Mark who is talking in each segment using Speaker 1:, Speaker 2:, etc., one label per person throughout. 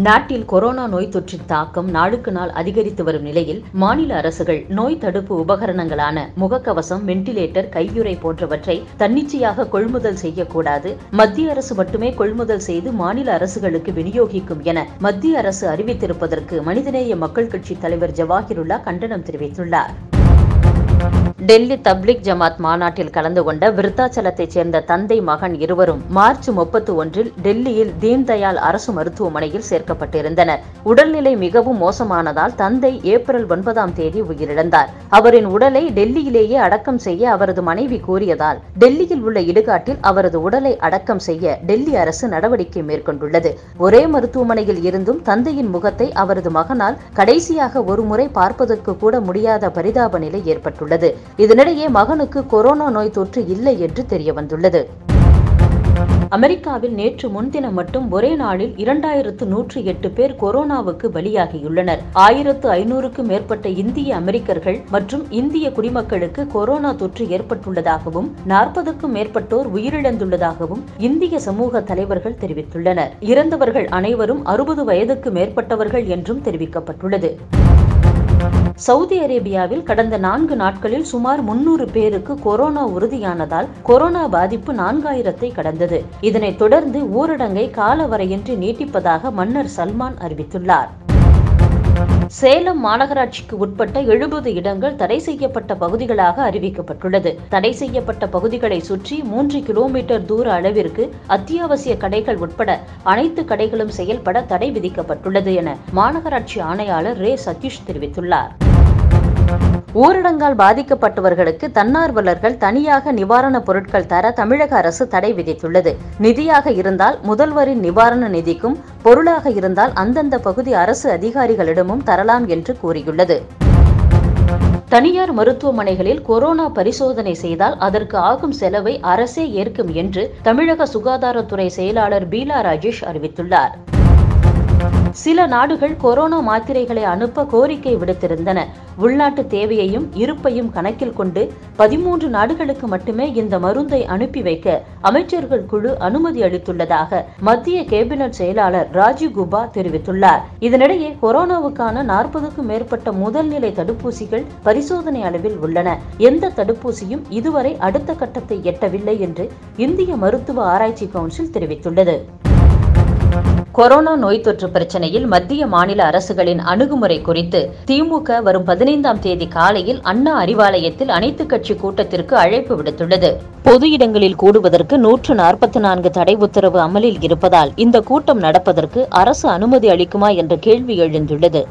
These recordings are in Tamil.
Speaker 1: நாட்டில் கொரோனா நோய் தொற்றின் தாக்கம் நாளுக்கு நாள் அதிகரித்து வரும் நிலையில் மாநில அரசுகள் நோய் தடுப்பு உபகரணங்களான முகக்கவசம் வெண்டிலேட்டர் கையுறை போன்றவற்றை தன்னிச்சையாக கொள்முதல் செய்யக்கூடாது மத்திய அரசு மட்டுமே கொள்முதல் செய்து மாநில அரசுகளுக்கு விநியோகிக்கும் என மத்திய அரசு அறிவித்திருப்பதற்கு மனிதநேய மக்கள் கட்சி தலைவர் ஜவாஹிருல்லா கண்டனம் தெரிவித்துள்ளார் டெல்லி தப்லிக் ஜமாத் மாநாட்டில் கலந்து கொண்ட விருத்தாச்சலத்தைச் சேர்ந்த தந்தை மகன் இருவரும் மார்ச் முப்பத்தி ஒன்றில் டெல்லியில் தீன்தயாள் அரசு மருத்துவமனையில் சேர்க்கப்பட்டிருந்தனர் உடல்நிலை மிகவும் மோசமானதால் தந்தை ஏப்ரல் ஒன்பதாம் தேதி உயிரிழந்தார் அவரின் உடலை டெல்லியிலேயே அடக்கம் செய்ய அவரது மனைவி கூறியதால் டெல்லியில் உள்ள இடுகாட்டில் அவரது உடலை அடக்கம் செய்ய டெல்லி அரசு நடவடிக்கை மேற்கொண்டுள்ளது ஒரே மருத்துவமனையில் இருந்தும் தந்தையின் முகத்தை அவரது மகனால் கடைசியாக ஒருமுறை பார்ப்பதற்கு கூட முடியாத பரிதாப நிலை ஏற்பட்டுள்ளது இதனிடையே மகனுக்கு கொரோனா நோய் தொற்று இல்லை என்று தெரியவந்துள்ளது அமெரிக்காவில் நேற்று முன்தினம் மட்டும் ஒரே நாளில் இரண்டாயிரத்து நூற்று எட்டு பேர் கொரோனாவுக்கு பலியாகியுள்ளனர் ஆயிரத்து ஐநூறுக்கும் மேற்பட்ட இந்திய அமெரிக்கர்கள் மற்றும் இந்திய குடிமக்களுக்கு கொரோனா தொற்று ஏற்பட்டுள்ளதாகவும் நாற்பதுக்கும் மேற்பட்டோர் உயிரிழந்துள்ளதாகவும் இந்திய சமூக தலைவர்கள் தெரிவித்துள்ளனர் இறந்தவர்கள் அனைவரும் அறுபது வயதுக்கு மேற்பட்டவர்கள் என்றும் தெரிவிக்கப்பட்டுள்ளது சவுதி அரேபியாவில் கடந்த நான்கு நாட்களில் சுமார் முன்னூறு பேருக்கு கொரோனா உறுதியானதால் கொரோனா பாதிப்பு நான்காயிரத்தை கடந்தது இதனைத் தொடர்ந்து ஊரடங்கை காலவரையின்றி நீட்டிப்பதாக மன்னர் சல்மான் அறிவித்துள்ளார் சேலம் மாநகராட்சிக்கு உட்பட்ட எழுபது இடங்கள் தடை செய்யப்பட்ட பகுதிகளாக அறிவிக்கப்பட்டுள்ளது தடை செய்யப்பட்ட பகுதிகளை சுற்றி மூன்று கிலோமீட்டர் தூர அளவிற்கு அத்தியாவசிய கடைகள் உட்பட அனைத்து கடைகளும் செயல்பட தடை விதிக்கப்பட்டுள்ளது என மாநகராட்சி ஆணையாளர் ரே சதீஷ் தெரிவித்துள்ளார் ஊரடங்கால் பாதிக்கப்பட்டவர்களுக்கு தன்னார்வலர்கள் தனியாக நிவாரணப் பொருட்கள் தர தமிழக அரசு தடை விதித்துள்ளது நிதியாக இருந்தால் முதல்வரின் நிவாரண நிதிக்கும் பொருளாக இருந்தால் அந்தந்த பகுதி அரசு அதிகாரிகளிடமும் தரலாம் என்று கூறியுள்ளது தனியார் மருத்துவமனைகளில் கொரோனா பரிசோதனை செய்தால் அதற்கு ஆகும் செலவை அரசே ஏற்கும் என்று தமிழக சுகாதாரத்துறை செயலாளர் பீலா ராஜேஷ் அறிவித்துள்ளார் சில நாடுகள் கொரோனா மாத்திரைகளை அனுப்ப கோரிக்கை விடுத்திருந்தன உள்நாட்டு தேவையையும் இருப்பையும் கணக்கில் கொண்டு பதிமூன்று நாடுகளுக்கு மட்டுமே இந்த மருந்தை அனுப்பி வைக்க அமைச்சர்கள் குழு அனுமதி அளித்துள்ளதாக மத்திய கேபினட் செயலாளர் ராஜீவ் குபா தெரிவித்துள்ளார் இதனிடையே கொரோனாவுக்கான நாற்பதுக்கும் மேற்பட்ட முதல்நிலை தடுப்பூசிகள் பரிசோதனை அளவில் உள்ளன எந்த தடுப்பூசியும் இதுவரை அடுத்த கட்டத்தை எட்டவில்லை என்று இந்திய மருத்துவ ஆராய்ச்சி கவுன்சில் தெரிவித்துள்ளது கொரோனா நோய் தொற்று பிரச்சனையில் மத்திய மாநில அரசுகளின் அணுகுமுறை குறித்து திமுக வரும் பதினைந்தாம் தேதி காலையில் அண்ணா அறிவாலயத்தில் அனைத்துக் கட்சி கூட்டத்திற்கு அழைப்பு விடுத்துள்ளது பொது இடங்களில் கூடுவதற்கு நூற்று நாற்பத்தி நான்கு தடை உத்தரவு அமலில் இருப்பதால் இந்த கூட்டம் நடப்பதற்கு அரசு அனுமதி அளிக்குமா என்ற கேள்வி எழுந்துள்ளது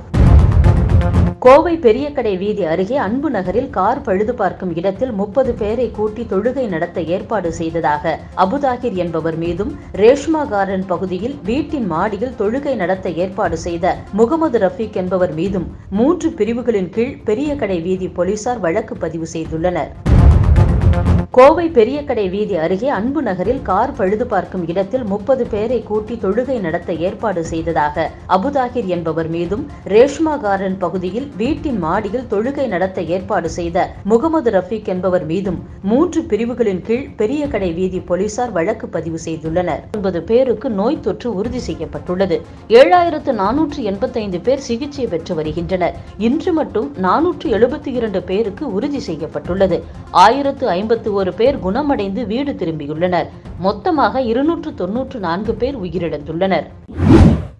Speaker 1: கோவை பெரியகடை வீதி அருகே அன்பு நகரில் கார் பழுது பார்க்கும் இடத்தில் முப்பது பேரை கூட்டி தொழுகை நடத்த ஏற்பாடு செய்ததாக அபுதாகிர் என்பவர் மீதும் ரேஷ்மா கார்டன் பகுதியில் வீட்டின் மாடியில் தொழுகை நடத்த ஏற்பாடு செய்த முகமது ரஃபீக் என்பவர் மீதும் மூன்று பிரிவுகளின் கீழ் பெரியகடை வீதி போலீசார் வழக்கு பதிவு செய்துள்ளனர் கோவை பெரியகடை வீதி அருகே அன்பு நகரில் கார் பழுது பார்க்கும் இடத்தில் முப்பது பேரை கூட்டி தொழுகை நடத்த ஏற்பாடு செய்ததாக அபுதாகிர் என்பவர் மீதும் ரேஷ்மா கார்டன் பகுதியில் வீட்டின் மாடியில் தொழுகை நடத்த ஏற்பாடு செய்த முகமது ரஃபீக் என்பவர் மீதும் மூன்று பிரிவுகளின் கீழ் பெரியகடை வீதி போலீசார் வழக்கு பதிவு செய்துள்ளனர் ஒன்பது பேருக்கு நோய் தொற்று உறுதி செய்யப்பட்டுள்ளது ஏழாயிரத்து நானூற்று எண்பத்தைந்து பேர் சிகிச்சை பெற்று வருகின்றனர் இன்று மட்டும் நானூற்று எழுபத்தி இரண்டு பேருக்கு உறுதி செய்யப்பட்டுள்ளது ஆயிரத்து ஐம்பத்து ஒரு பேர் குணமடைந்து வீடு திரும்பியுள்ளனர் மொத்தமாக இருநூற்று தொன்னூற்று நான்கு பேர் உயிரிழந்துள்ளனர்